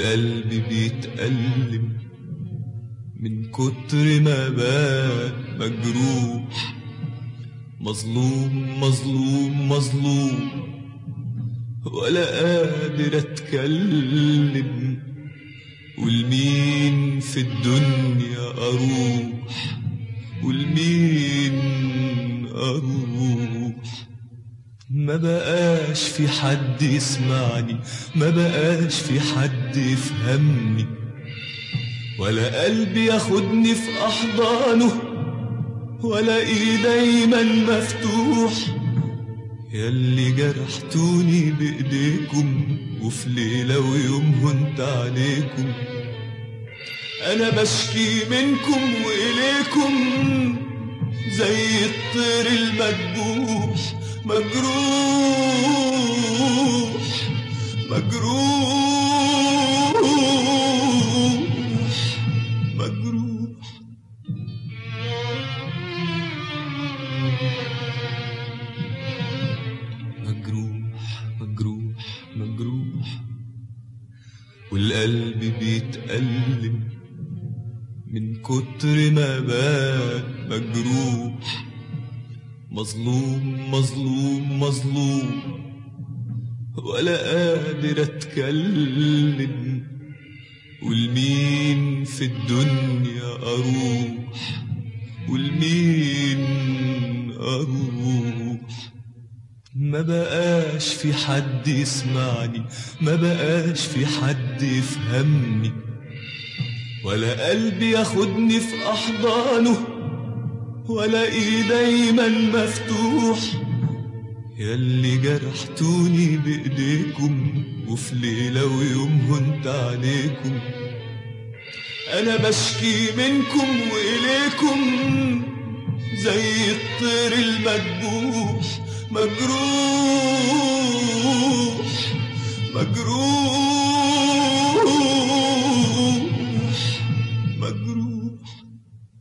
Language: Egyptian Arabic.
والقلب بيتألم من كتر ما بات مجروح مظلوم مظلوم مظلوم ولا قادر اتكلم والمين في الدنيا اروح والمين اروح ما بقاش في حد يسمعني ما بقاش في حد يفهمني ولا قلبي ياخدني في احضانه ولا ايدي دايما مفتوح ياللي جرحتوني بايديكم وفي ليلة ويوم هنت عليكم انا بشكي منكم واليكم زي الطير المذبوح مجروح مجروح مجروح مجروح مجروح مجروح والقلب بيتألم من كتر ما بات مجروح مظلوم مظلوم مظلوم ولا قادر اتكلم والمين في الدنيا اروح والمين اروح ما بقاش في حد يسمعني ما بقاش في حد يفهمني ولا قلبي ياخدني في احضانه ولا ايدي دايما مفتوح ياللي جرحتوني بايديكم وفي ليلة ويوم هنت عليكم انا بشكي منكم واليكم زي الطير المذبوح مجروح